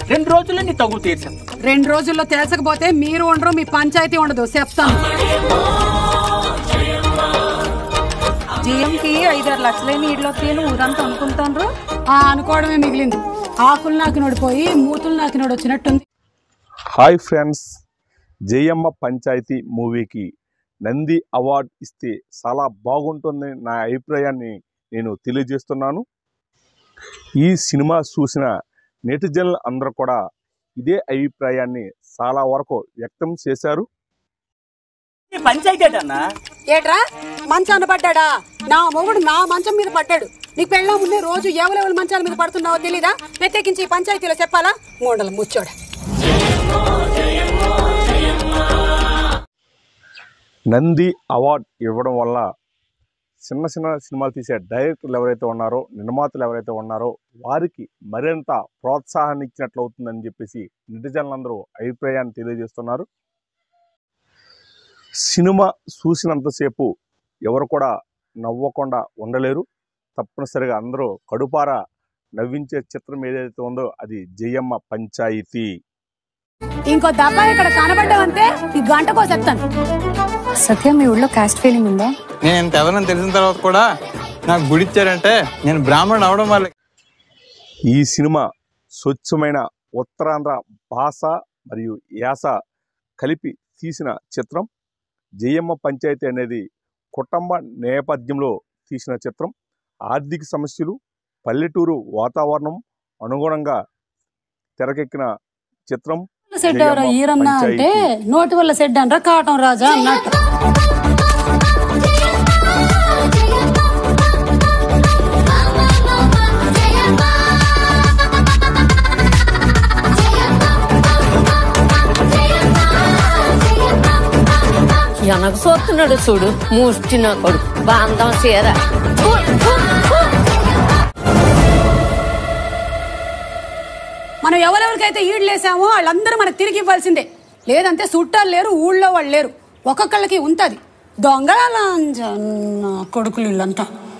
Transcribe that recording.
రెండు రోజుల్లో నీ తగు తీర్చేస్తాం రెండు రోజుల్లో తేల్చకపోతే మీరు ఉండరు మీ పంచాయతీ ఉండదు చెప్తాను జిఎంకి ఐదారు లక్షలే నీళ్ళకి ఊరంతా అనుకుంటాండ్రు ఆ అనుకోవడమే మిగిలింది ఆకులు నాకినోడు పోయి మూతులు నాకినోడు వచ్చినట్టుంది హాయ్ ఫ్రెండ్స్ జయమ్మ పంచాయతీ మూవీకి నంది అవార్డ్ ఇస్తే చాలా బాగుంటుంది నా అభిప్రాయాన్ని నేను తెలియజేస్తున్నాను ఈ సినిమా చూసిన నెటిజన్లు అందరూ కూడా ఇదే అభిప్రాయాన్ని చాలా వరకు వ్యక్తం చేశారు ఈ పంచాయతీ అన్నా ఏట్రా మంచాన పడ్డాడా నా మొగుడు నా మంచం మీద పడ్డాడు నీకు పెళ్ళా ముందే రోజు ఎవరెవరు మంచాల మీద పడుతున్నావో తెలీదా ప్రత్యేకించి ఈ పంచాయతీలో చెప్పాలా మూడల ముచ్చోడ నంది అవార్డ్ ఇవ్వడం వల్ల చిన్న చిన్న సినిమాలు తీసే డైరెక్టర్లు ఎవరైతే ఉన్నారో నిర్మాతలు ఎవరైతే ఉన్నారో వారికి మరింత ప్రోత్సాహాన్ని ఇచ్చినట్లు అవుతుందని చెప్పేసి నెటిజన్లందరూ అభిప్రాయాన్ని తెలియజేస్తున్నారు సినిమా చూసినంతసేపు ఎవరు కూడా నవ్వకుండా ఉండలేరు తప్పనిసరిగా అందరూ కడుపారా నవ్వించే చిత్రం ఏదైతే ఉందో అది జయమ్మ పంచాయితీ ఇంకో దబ్బా ఇక్కడ కనబడ్డావంటే ఈ గంటకో చెప్తాను సత్య మీ ఊళ్ళో కాస్ట్ ఫీలింగ్ ఉందా నేను ఇంత ఎవరని తెలిసిన తర్వాత కూడా నాకు గుడిచ్చారంటే నేను బ్రాహ్మణుడు అవడం వల్ల ఈ సినిమా స్వచ్ఛమైన ఉత్తరాంధ్ర భాష మరియు యాస కలిపి తీసిన చిత్రం జయమ్మ పంచాయతీ అనేది కుటుంబ నేపథ్యంలో తీసిన చిత్రం ఆర్థిక సమస్యలు పల్లెటూరు వాతావరణం అనుగుణంగా తెరకెక్కిన చిత్రం సెట్ ఎవరా జయమ్మ ఈరన్నా అంటే పంచాయతీ. నోటి వల్ల సెట్ అనరా కాటం రాజా అన్నట్టు వెనక చూస్తున్నాడు చూడు ముష్టి నా కొడుకు బాంధం చీర ఫు, ఫు, ఫు. మనం ఎవరెవరికైతే ఈడ్లేసామో వాళ్ళందరూ మనకు తిరిగి ఇవ్వాల్సిందే లేదంటే చుట్టాలు లేరు ఊళ్ళో వాళ్ళు లేరు ఒక్కొక్కళ్ళకి ఉంటది దొంగల కొడుకులు వీళ్ళంతా